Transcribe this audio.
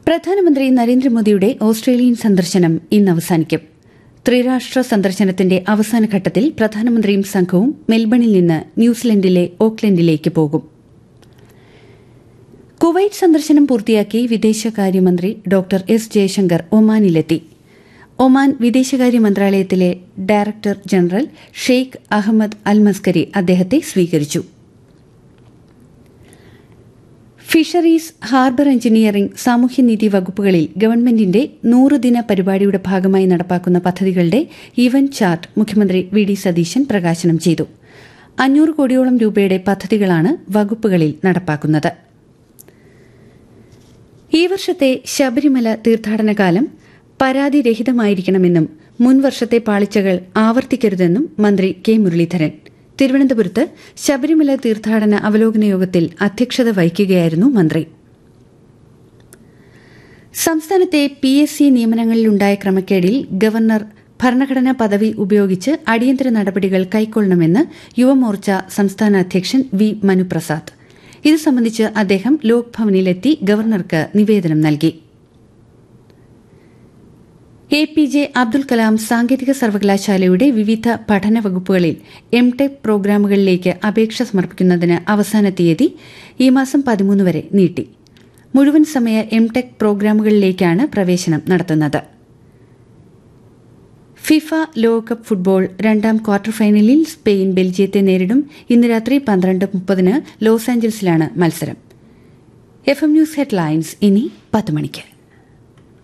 പ്രധാനമന്ത്രി നരേന്ദ്രമോദിയുടെ ഓസ്ട്രേലിയൻ സന്ദർശനം ഇന്ന് അവസാനിക്കും ത്രിരാഷ്ട്ര സന്ദർശനത്തിന്റെ അവസാന ഘട്ടത്തിൽ പ്രധാനമന്ത്രിയും സംഘവും മെൽബണിൽ നിന്ന് ന്യൂസിലൻഡിലെ ഓക്ലൻഡിലേക്ക് പോകും കുവൈറ്റ് സന്ദർശനം പൂർത്തിയാക്കി വിദേശകാര്യമന്ത്രി ഡോക്ടർ എസ് ജയശങ്കർ ഒമാനിലെത്തി ഒമാൻ വിദേശകാര്യ മന്ത്രാലയത്തിലെ director general Sheikh Ahmed Al Maskari അദ്ദേഹത്തെ സ്വീകരിച്ചു ഫിഷറീസ് ഹാർബർ എഞ്ചിനീയറിംഗ് സാമൂഹ്യനീതി വകുപ്പുകളിൽ ഗവൺമെന്റിന്റെ നൂറുദിന പരിപാടിയുടെ ഭാഗമായി നടപ്പാക്കുന്ന പദ്ധതികളുടെ ഇവന്റ് ചാർട്ട് മുഖ്യമന്ത്രി വി ഡി സതീശൻ പ്രകാശനം ചെയ്തു അഞ്ഞൂറ് കോടിയോളം രൂപയുടെ പദ്ധതികളാണ് വകുപ്പുകളിൽ നടപ്പാക്കുന്നത് ഈ വർഷത്തെ ശബരിമല തീർത്ഥാടനകാലം പരാതിരഹിതമായിരിക്കണമെന്നും മുൻവർഷത്തെ പാളിച്ചകൾ ആവർത്തിക്കരുതെന്നും മന്ത്രി കെ മുരളീധരൻ തിരുവനന്തപുരത്ത് ശബരിമല തീർത്ഥാടന അവലോകന യോഗത്തിൽ അധ്യക്ഷത വഹിക്കുകയായിരുന്നു മന്ത്രി സംസ്ഥാനത്തെ പി എസ് സി നിയമനങ്ങളിലുണ്ടായ ക്രമക്കേടിൽ ഗവർണർ ഭരണഘടനാ പദവി ഉപയോഗിച്ച് അടിയന്തര നടപടികൾ കൈക്കൊള്ളണമെന്ന് യുവമോർച്ച സംസ്ഥാന അധ്യക്ഷൻ വി മനുപ്രസാദ് ഇത് സംബന്ധിച്ച് അദ്ദേഹം ലോക്ഭവനിലെത്തി ഗവർണർക്ക് നിവേദനം നൽകി A P J Abdul Kalam സാങ്കേതിക സർവകലാശാലയുടെ വിവിധ പഠന വകുപ്പുകളിൽ എം ടെക് പ്രോഗ്രാമുകളിലേക്ക് അപേക്ഷ സമർപ്പിക്കുന്നതിന് അവസാന തീയതി ഈ മാസം പതിമൂന്ന് വരെ നീട്ടി മുഴുവൻ സമയ എം ടെക് പ്രോഗ്രാമുകളിലേക്കാണ് പ്രവേശനം നടത്തുന്നത് ഫിഫ ലോകകപ്പ് ഫുട്ബോൾ രണ്ടാം ക്വാർട്ടർ ഫൈനലിൽ സ്പെയിൻ ബെൽജിയത്തെ നേരിടും ഇന്ന് രാത്രി പന്ത്രണ്ട് മുപ്പതിന് ലോസ് ആഞ്ചൽസിലാണ് മത്സരം എഫ് എം ന്യൂസ് ഹെഡ്ലൈൻസ് ഇനി പത്ത് മണിക്ക്